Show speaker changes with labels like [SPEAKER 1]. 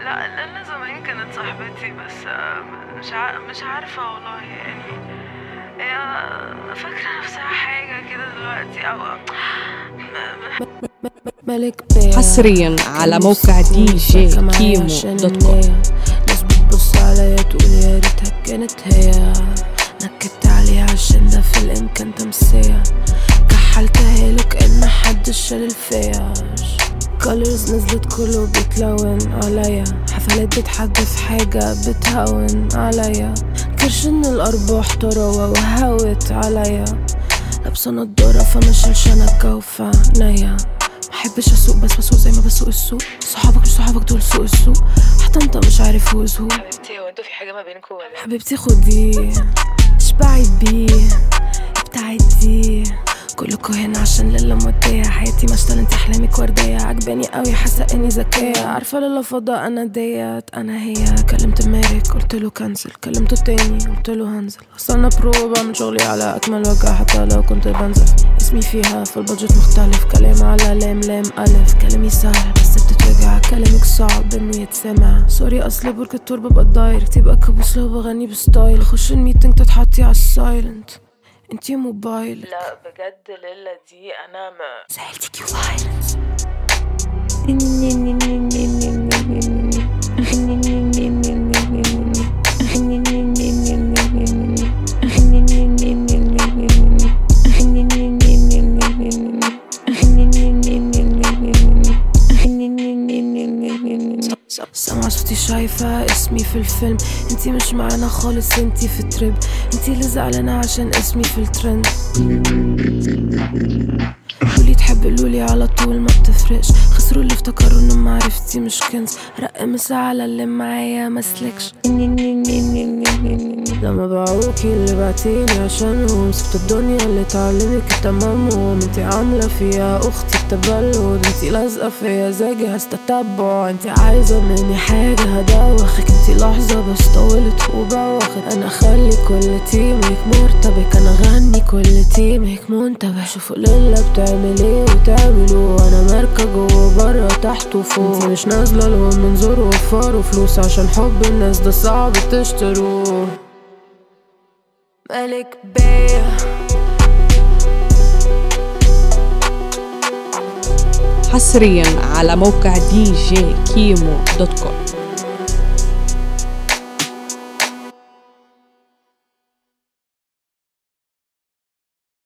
[SPEAKER 1] لا لأن زمان كانت صاحبتي بس آه، مش ع... مش عارفة والله يعني هي فاكرة نفسها حاجة كده دلوقتي أو
[SPEAKER 2] ملك بيا
[SPEAKER 3] حصريا على موقع دي جي كيمو دوت كوم
[SPEAKER 2] ناس بتبص عليا تقول يا ريتها كانت هي نكدت عليها عشان ده في الامكان تمسية كحلتها له كأن محدش شال الفيش كولرز نزلت كله بيتلون عليا حفلات بتحدى في حاجة بتهون عليا كرش ان الارباح طراوة وهوت عليا لابسة نضارة فمشيلش انا الجو في عينيا محبش اسوق بس بسوق زي ما بسوق السوق صحابك مش صحابك دول سوق السوق حتى انت مش عارف هو هو
[SPEAKER 1] حبيبتي هو انتوا في حاجة ما بينكم ولا
[SPEAKER 2] حبيبتي خدي مش بعيد بيه ابتعدي كلكوا هنا عشان ليلة مودية حياتي مشتغل انت احلامك وردية عجباني قوي حاسة اني ذكية عارفة ليلة فضاء انا ديت انا هي كلمت مالك قلت له كنسل كلمته تاني قلت له هنزل اصل انا برو بعمل شغلي على اكمل وجه حتى لو كنت بنزف اسمي فيها في البادجت مختلف كلام على لام لام الف كلامي سهل بس بتتوجع كلامك صعب انه يتسمع سوري اصل بركة التور ببقى دايركت يبقى كابوس لو بغني بستايل اخش الميتنج تتحطي على السايلنت انتي موبايل
[SPEAKER 1] لا بجد ليلى دي أنا ما
[SPEAKER 2] سألتك يو فايلنس سامعة صوتي شايفة اسمي في الفيلم انتي مش معانا خالص انتي في تريب انتي اللي زعلانة عشان اسمي في الترند قولي تحب قولولي على طول ما بتفرقش خسروا اللي افتكروا ان معرفتي مش كنز رق مسا على اللي معايا مسلكش لما باعوكي اللي بعتيلي عشانهم سبت الدنيا اللي تعلمك التمام انتي عاملة فيها اختي التبلد انتي لازقة فيا زي جهاز تتبع انتي عايزة مني حاجة هدوخك انتي لحظة بس طولت وبوخت انا خلي كل تيمك مرتبك انا غني كل تيمك منتبه شوفوا ليلة بتعمل ايه وتعملوا وانا ماركة جوه بره تحت وفوق انتي مش نازلة لهم منظور وفروا فلوس عشان حب الناس ده صعب تشتروه ملك بيه
[SPEAKER 3] حصريا على موقع دي جي كيمو دوت كوم